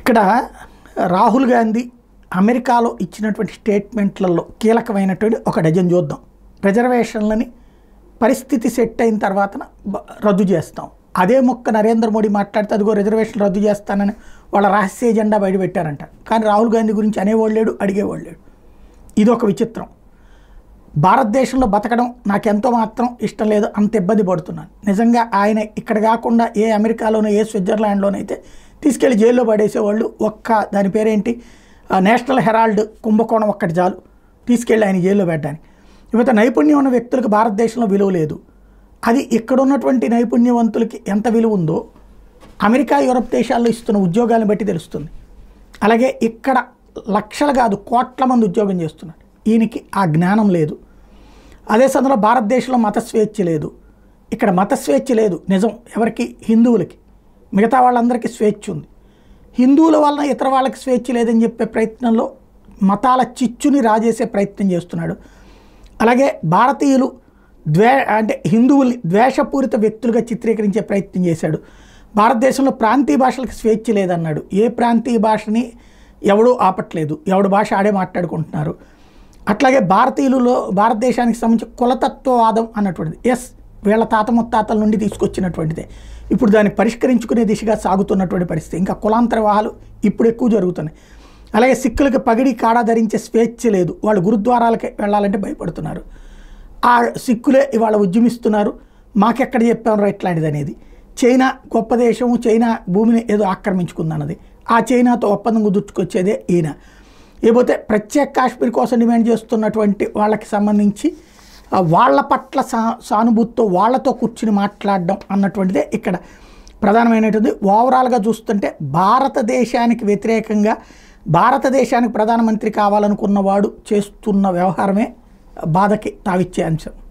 ఇక్కడ రాహుల్ గాంధీ అమెరికాలో ఇచ్చినటువంటి స్టేట్మెంట్లలో కీలకమైనటువంటి ఒక డజన్ చూద్దాం రిజర్వేషన్లని పరిస్థితి సెట్ అయిన తర్వాత బ- రద్దు చేస్తాం అదే మొక్క నరేంద్ర మోడీ మాట్లాడితే అదిగో రిజర్వేషన్ రద్దు చేస్తానని వాళ్ళ రహస్య ఎజెండా బయటపెట్టారంట కానీ రాహుల్ గాంధీ గురించి అనేవాళ్ళు లేడు అడిగేవాళ్ళు లేడు ఇది ఒక విచిత్రం భారతదేశంలో బతకడం నాకెంతో మాత్రం ఇష్టం లేదు అంత ఇబ్బంది పడుతున్నాను నిజంగా ఆయన ఇక్కడ కాకుండా ఏ అమెరికాలోనో ఏ స్విట్జర్లాండ్లోనైతే తీసుకెళ్లి జైల్లో పడేసేవాళ్ళు ఒక్క దాని పేరేంటి ఆ, నేషనల్ హెరాల్డ్ కుంభకోణం ఒక్కటి చాలు తీసుకెళ్ళి ఆయన జైల్లో పెట్టడానికి ఇవత నైపుణ్యం ఉన్న వ్యక్తులకు భారతదేశంలో విలువ లేదు అది ఇక్కడ ఉన్నటువంటి నైపుణ్యవంతులకి ఎంత విలువ ఉందో అమెరికా యూరప్ దేశాల్లో ఇస్తున్న ఉద్యోగాలను బట్టి తెలుస్తుంది అలాగే ఇక్కడ లక్షలు కాదు కోట్ల మంది ఉద్యోగం చేస్తున్నారు ఈయనకి ఆ జ్ఞానం లేదు అదే సమయంలో భారతదేశంలో మత స్వేచ్ఛ లేదు ఇక్కడ మత స్వేచ్ఛ లేదు నిజం ఎవరికి హిందువులకి మిగతా వాళ్ళందరికీ స్వేచ్ఛ ఉంది హిందువుల వలన ఇతర వాళ్ళకి స్వేచ్ఛ లేదని చెప్పే ప్రయత్నంలో మతాల చిచ్చుని రాజేసే ప్రయత్నం చేస్తున్నాడు అలాగే భారతీయులు ద్వే అంటే హిందువుల్ని ద్వేషపూరిత వ్యక్తులుగా చిత్రీకరించే ప్రయత్నం చేశాడు భారతదేశంలో ప్రాంతీయ భాషలకు స్వేచ్ఛ లేదన్నాడు ఏ ప్రాంతీయ భాషని ఎవడూ ఆపట్లేదు ఎవడు భాష ఆడే మాట్లాడుకుంటున్నారు అట్లాగే భారతీయులలో భారతదేశానికి సంబంధించి కులతత్వవాదం అన్నటువంటిది ఎస్ వీళ్ళ తాత ముత్తాతల నుండి తీసుకొచ్చినటువంటిదే ఇప్పుడు దాన్ని పరిష్కరించుకునే దిశగా సాగుతున్నటువంటి పరిస్థితి ఇంకా కులాంతర వివాహాలు ఇప్పుడు ఎక్కువ జరుగుతున్నాయి అలాగే సిక్కులకు పగిడి కాడా ధరించే స్వేచ్ఛ లేదు వాళ్ళు గురుద్వారాలకి వెళ్ళాలంటే భయపడుతున్నారు ఆ సిక్కులే ఇవాళ ఉద్యమిస్తున్నారు మాకెక్కడ చెప్పాం ఇట్లాంటిది అనేది చైనా గొప్ప దేశం చైనా భూమిని ఏదో ఆక్రమించుకుందన్నది ఆ చైనాతో ఒప్పందం కుదుర్చుకొచ్చేదే ఈయన లేకపోతే ప్రత్యేక కాశ్మీర్ కోసం డిమాండ్ చేస్తున్నటువంటి వాళ్ళకి సంబంధించి ఆ, వాళ్ళ పట్ల సా సానుభూతితో వాళ్ళతో కూర్చుని మాట్లాడడం అన్నటువంటిదే ఇక్కడ ప్రధానమైనటువంటి ఓవరాల్గా చూస్తుంటే భారతదేశానికి వ్యతిరేకంగా భారతదేశానికి ప్రధానమంత్రి కావాలనుకున్నవాడు చేస్తున్న వ్యవహారమే బాధకి తావిచ్చే అంశం